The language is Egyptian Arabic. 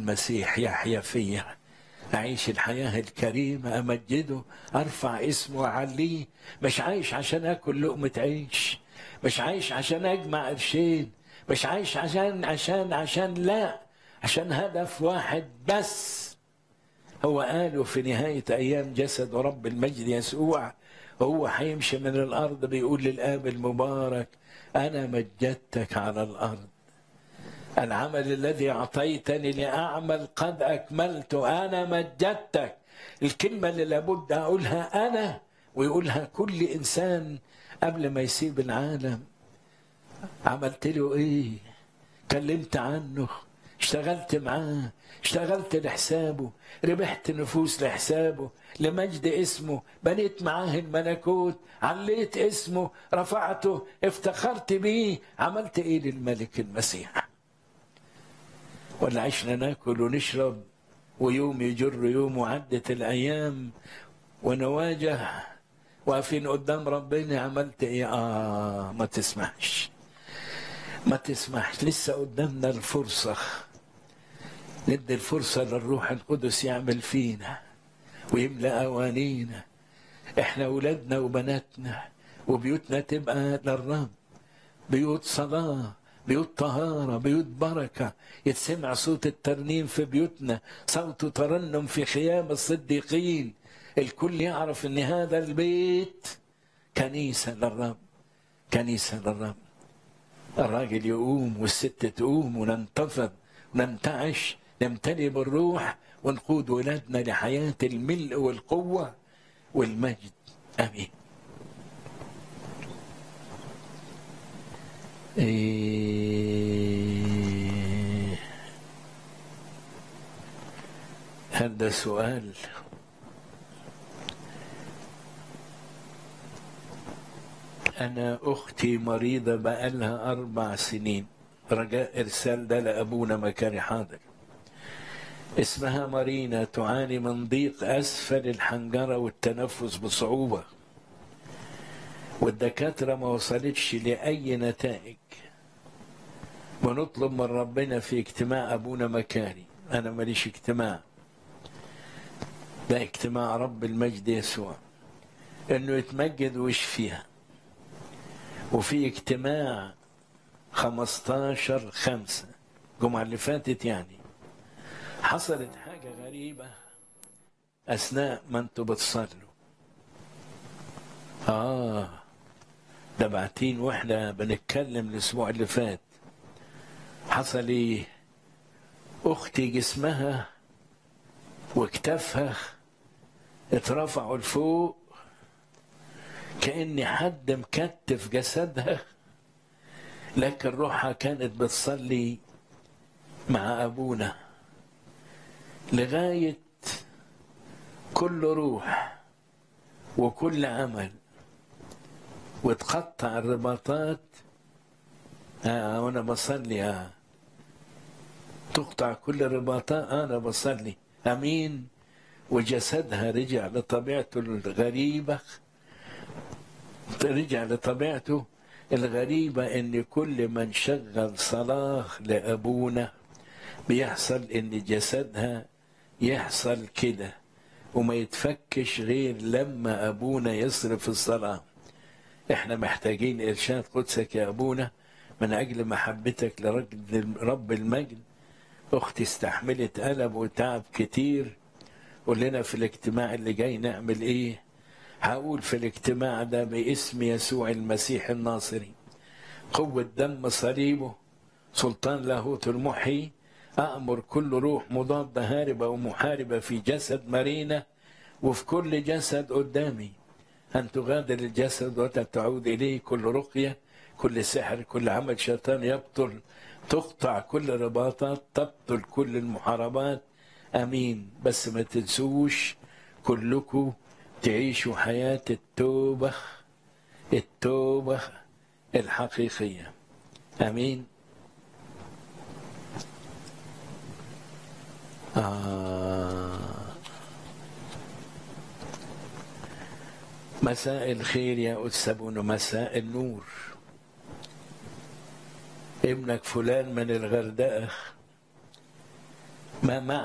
المسيح يحيا فيا أعيش الحياة الكريمة أمجده أرفع اسمه وأعليه مش عايش عشان آكل لقمة عيش مش عايش عشان أجمع قرشين مش عايش عشان عشان عشان لا عشان هدف واحد بس هو قاله في نهاية أيام جسد رب المجد يسوع هو هيمشي من الأرض بيقول للآب المبارك أنا مجدتك على الأرض العمل الذي أعطيتني لأعمل قد أكملته أنا مجدتك الكلمة اللي لابد أقولها أنا ويقولها كل إنسان قبل ما يسيب العالم عملت له إيه كلمت عنه اشتغلت معاه اشتغلت لحسابه ربحت نفوس لحسابه لمجد اسمه بنيت معاه الملكوت عليت اسمه رفعته افتخرت بيه عملت ايه للملك المسيح ولا عشنا ناكل ونشرب ويوم يجر يوم وعدت الايام ونواجه واقفين قدام ربنا عملت ايه اه ما تسمحش ما تسمحش لسه قدامنا الفرصة ندي الفرصة للروح القدس يعمل فينا ويملأ أوانينا احنا أولادنا وبناتنا وبيوتنا تبقى للرب بيوت صلاة بيوت طهارة بيوت بركة يتسمع صوت الترنيم في بيوتنا صوت ترنم في خيام الصديقين الكل يعرف ان هذا البيت كنيسة للرب كنيسة للرب الراجل يقوم والست تقوم وننتفض وننتعش نمتلي بالروح ونقود ولادنا لحياة الملء والقوة والمجد آمين إيه هذا سؤال أنا أختي مريضة بقالها أربع سنين رجاء إرسال ده لأبونا مكاري حاضر اسمها مارينا تعاني من ضيق أسفل الحنجرة والتنفس بصعوبة والدكاترة ما وصلتش لأي نتائج ونطلب من ربنا في اجتماع أبونا مكاري أنا ماليش اجتماع ده اجتماع رب المجد يسوع انه يتمجد ويشفيها وفي اجتماع 15 خمسة الجمعة اللي فاتت يعني حصلت حاجة غريبة أثناء ما أنتوا بتصلوا آه ده بعتين وإحنا بنتكلم الأسبوع اللي فات حصل إيه أختي جسمها وكتافها اترفعوا لفوق كأن حد مكتف جسدها لكن روحها كانت بتصلي مع أبونا لغاية كل روح وكل عمل وتقطع الرباطات آه وأنا بصلي آه تقطع كل الرباطات أنا بصلي أمين وجسدها رجع لطبيعته الغريبة رجع لطبيعته الغريبة إن كل ما نشغل صلاة لأبونا بيحصل إن جسدها يحصل كده وما يتفكش غير لما أبونا يصرف الصلاة إحنا محتاجين إرشاد قدسك يا أبونا من أجل محبتك لرب المجد أختي استحملت ألم وتعب كتير قول لنا في الاجتماع اللي جاي نعمل إيه هقول في الاجتماع ده باسم يسوع المسيح الناصري قوة دم صليبه سلطان لاهوت المحيي أأمر كل روح مضادة هاربة ومحاربة في جسد مرينا وفي كل جسد قدامي أن تغادر الجسد وتعود إليه كل رقية كل سحر كل عمل شيطان يبطل تقطع كل رباطات تبطل كل المحاربات أمين بس ما تنسوش كلكم تعيشوا حياة التوبة التوبة الحقيقية أمين آه. مساء الخير يا أتسبون مساء النور ابنك فلان من الغردقة ما ما